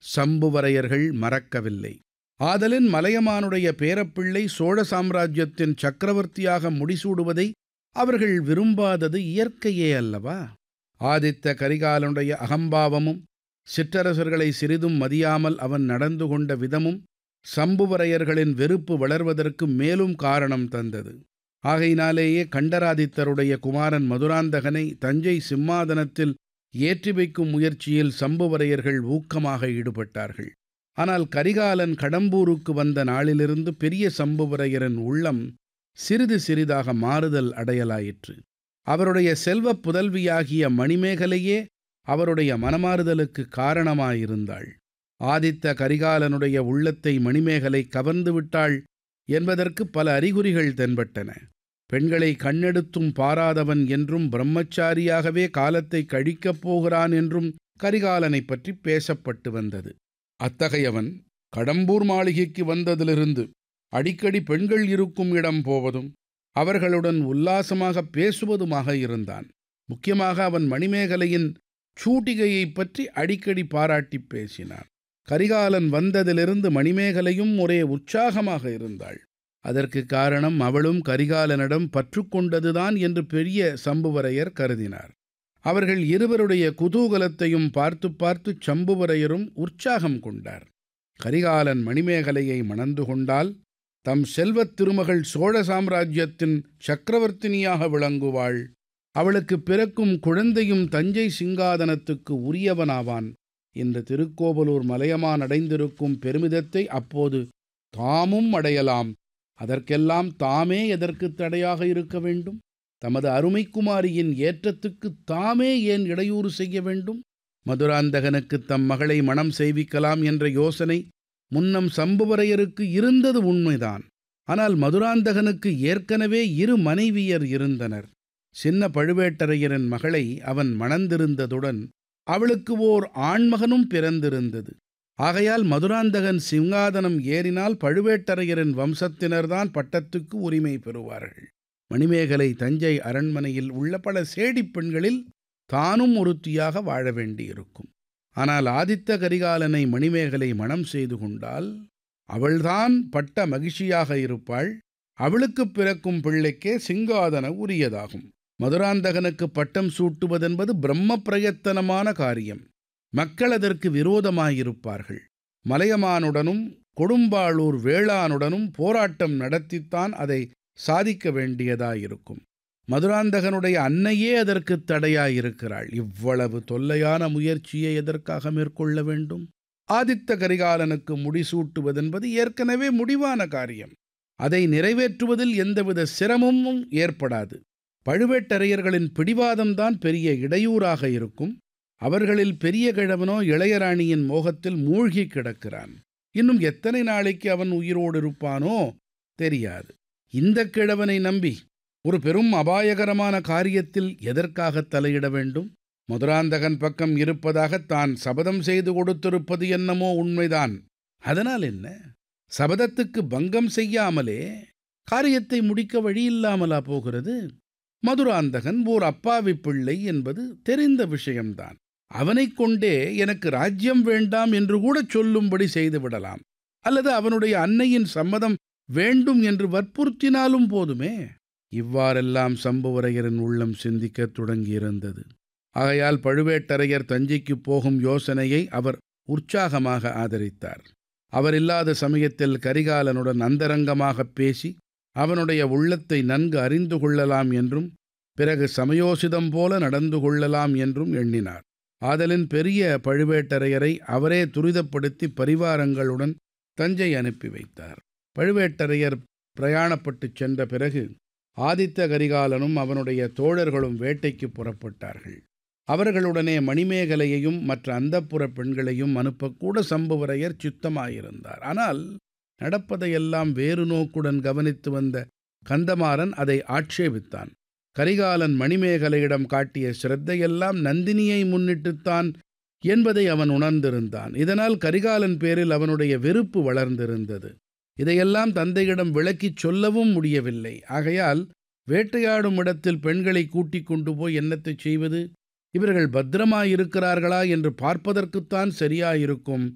சம்புவரையர்கள் மறக்கவில்லை ஆதலின் மலையமானுடைய பேரப்பிள்ளை சோழ சாம்ராஜ்யத்தின் சக்கரவர்த்தியாக முடிசூடுவதை அவர்கள் விரும்பாதது இயற்கையே அல்லவா ஆதித்த கரிகாலனுடைய அகம்பாவமும் சிற்றரசர்களை சிறிதும் மதியாமல் அவன் நடந்து கொண்ட விதமும் சம்புவரையர்களின் வெறுப்பு வளர்வதற்கு மேலும் காரணம் தந்தது ஆகையினாலேயே கண்டராதித்தருடைய குமாரன் மதுராந்தகனை தஞ்சை சிம்மாதனத்தில் ஏற்றி வைக்கும் முயற்சியில் சம்புவரையர்கள் ஊக்கமாக ஈடுபட்டார்கள் ஆனால் கரிகாலன் கடம்பூருக்கு வந்த நாளிலிருந்து பெரிய சம்புவரையரின் உள்ளம் சிறிது சிறிதாக மாறுதல் அடையலாயிற்று அவருடைய செல்வப் புதல்வியாகிய மணிமேகலையே அவருடைய மனமாறுதலுக்கு காரணமாயிருந்தாள் ஆதித்த கரிகாலனுடைய உள்ளத்தை மணிமேகலை கவர்ந்து விட்டாள் என்பதற்கு பல அறிகுறிகள் தென்பட்டன பெண்களை கண்ணெடுத்தும் பாராதவன் என்றும் பிரம்மச்சாரியாகவே காலத்தை கழிக்கப் போகிறான் என்றும் கரிகாலனைப் பற்றி பேசப்பட்டு வந்தது அத்தகையவன் கடம்பூர் மாளிகைக்கு வந்ததிலிருந்து அடிக்கடி பெண்கள் இருக்கும் இடம் போவதும் அவர்களுடன் உல்லாசமாக பேசுவதுமாக இருந்தான் முக்கியமாக அவன் மணிமேகலையின் சூட்டிகையைப் பற்றி அடிக்கடி பாராட்டி பேசினான் கரிகாலன் வந்ததிலிருந்து மணிமேகலையும் ஒரே உற்சாகமாக இருந்தாள் அதற்கு காரணம் அவளும் கரிகாலனிடம் பற்று கொண்டதுதான் என்று பெரிய சம்புவரையர் கருதினார் அவர்கள் இருவருடைய குதூகலத்தையும் பார்த்து பார்த்து சம்புவரையரும் உற்சாகம் கொண்டார் கரிகாலன் மணிமேகலையை மணந்து கொண்டால் தம் செல்வத் திருமகள் சோழ சாம்ராஜ்யத்தின் சக்கரவர்த்தினியாக விளங்குவாள் அவளுக்கு பிறக்கும் குழந்தையும் தஞ்சை சிங்காதனத்துக்கு உரியவனாவான் இந்த திருக்கோவலூர் மலையமான் அடைந்திருக்கும் பெருமிதத்தை அப்போது தாமும் அடையலாம் அதற்கெல்லாம் தாமே எதற்கு தடையாக இருக்க வேண்டும் தமது அருமைக்குமாரியின் ஏற்றத்துக்கு தாமே ஏன் இடையூறு செய்ய வேண்டும் மதுராந்தகனுக்கு தம் மகளை மணம் செய்விக்கலாம் என்ற யோசனை முன்னம் சம்புவரையருக்கு இருந்தது உண்மைதான் ஆனால் மதுராந்தகனுக்கு ஏற்கனவே இரு மனைவியர் இருந்தனர் சின்ன பழுவேட்டரையரின் மகளை அவன் மணந்திருந்ததுடன் அவளுக்கு ஓர் ஆண்மகனும் பிறந்திருந்தது ஆகையால் மதுராந்தகன் சிங்காதனம் ஏறினால் பழுவேட்டரையரின் வம்சத்தினர்தான் பட்டத்துக்கு உரிமை பெறுவார்கள் மணிமேகலை தஞ்சை அரண்மனையில் உள்ள பல சேடிப் பெண்களில் தானும் ஒருத்தியாக வாழ வேண்டியிருக்கும் ஆனால் ஆதித்த கரிகாலனை மணிமேகலை மணம் செய்து கொண்டால் அவள்தான் பட்ட மகிழ்ச்சியாக இருப்பாள் அவளுக்குப் பிறக்கும் பிள்ளைக்கே சிங்காதன உரியதாகும் மதுராந்தகனுக்கு பட்டம் சூட்டுவதென்பது பிரம்ம பிரயத்தனமான காரியம் மக்கள் அதற்கு விரோதமாயிருப்பார்கள் மலையமானுடனும் கொடும்பாளூர் வேளானுடனும் போராட்டம் நடத்தித்தான் அதை சாதிக்க வேண்டியதாயிருக்கும் மதுராந்தகனுடைய அன்னையே அதற்கு தடையாயிருக்கிறாள் இவ்வளவு தொல்லையான முயற்சியை எதற்காக மேற்கொள்ள வேண்டும் ஆதித்த கரிகாலனுக்கு முடிசூட்டுவதென்பது ஏற்கனவே முடிவான காரியம் அதை நிறைவேற்றுவதில் எந்தவித சிரமமும் ஏற்படாது பழுவேட்டரையர்களின் பிடிவாதம்தான் பெரிய இடையூறாக இருக்கும் அவர்களில் பெரிய கிழவனோ இளையராணியின் மோகத்தில் மூழ்கி கிடக்கிறான் இன்னும் எத்தனை நாளைக்கு அவன் உயிரோடு இருப்பானோ தெரியாது இந்த கிழவனை நம்பி ஒரு பெரும் அபாயகரமான காரியத்தில் எதற்காக தலையிட வேண்டும் மதுராந்தகன் பக்கம் இருப்பதாக தான் சபதம் செய்து கொடுத்திருப்பது என்னமோ உண்மைதான் அதனால் என்ன சபதத்துக்கு பங்கம் செய்யாமலே காரியத்தை முடிக்க வழியில்லாமலா போகிறது மதுராந்தகன் ஓர் அப்பாவி பிள்ளை என்பது தெரிந்த விஷயம்தான் அவனைக் கொண்டே எனக்கு ராஜ்யம் வேண்டாம் என்று கூட சொல்லும்படி செய்துவிடலாம் அல்லது அவனுடைய அன்னையின் சம்மதம் வேண்டும் என்று வற்புறுத்தினாலும் போதுமே இவ்வாறெல்லாம் சம்புவரையரின் உள்ளம் சிந்திக்கத் தொடங்கியிருந்தது ஆகையால் பழுவேட்டரையர் தஞ்சைக்குப் போகும் யோசனையை அவர் உற்சாகமாக ஆதரித்தார் அவர் இல்லாத சமயத்தில் கரிகாலனுடன் அந்தரங்கமாகப் பேசி அவனுடைய உள்ளத்தை நன்கு அறிந்து கொள்ளலாம் என்றும் பிறகு சமயோசிதம் போல நடந்து கொள்ளலாம் என்றும் எண்ணினார் ஆதலின் பெரிய பழுவேட்டரையரை அவரே துரிதப்படுத்தி பரிவாரங்களுடன் தஞ்சை அனுப்பி வைத்தார் பழுவேட்டரையர் பிரயாணப்பட்டுச் சென்ற பிறகு ஆதித்த கரிகாலனும் அவனுடைய தோழர்களும் வேட்டைக்கு புறப்பட்டார்கள் அவர்களுடனே மணிமேகலையையும் மற்ற அந்தப்புற பெண்களையும் அனுப்பக்கூட சம்புவரையர் சித்தமாயிருந்தார் ஆனால் நடப்பதையெல்லாம் வேறு நோக்குடன் கவனித்து வந்த கந்தமாறன் அதை ஆட்சேபித்தான் கரிகாலன் மணிமேகலையிடம் காட்டிய சிரத்தையெல்லாம் நந்தினியை முன்னிட்டுத்தான் என்பதை அவன் உணர்ந்திருந்தான் இதனால் கரிகாலன் பேரில் அவனுடைய வெறுப்பு வளர்ந்திருந்தது இதையெல்லாம் தந்தையிடம் விளக்கிச் சொல்லவும் முடியவில்லை ஆகையால் வேட்டையாடும் இடத்தில் பெண்களை கூட்டிக் கொண்டு போய் என்னத்தைச் செய்வது இவர்கள் பத்திரமாயிருக்கிறார்களா என்று பார்ப்பதற்குத்தான் சரியாயிருக்கும்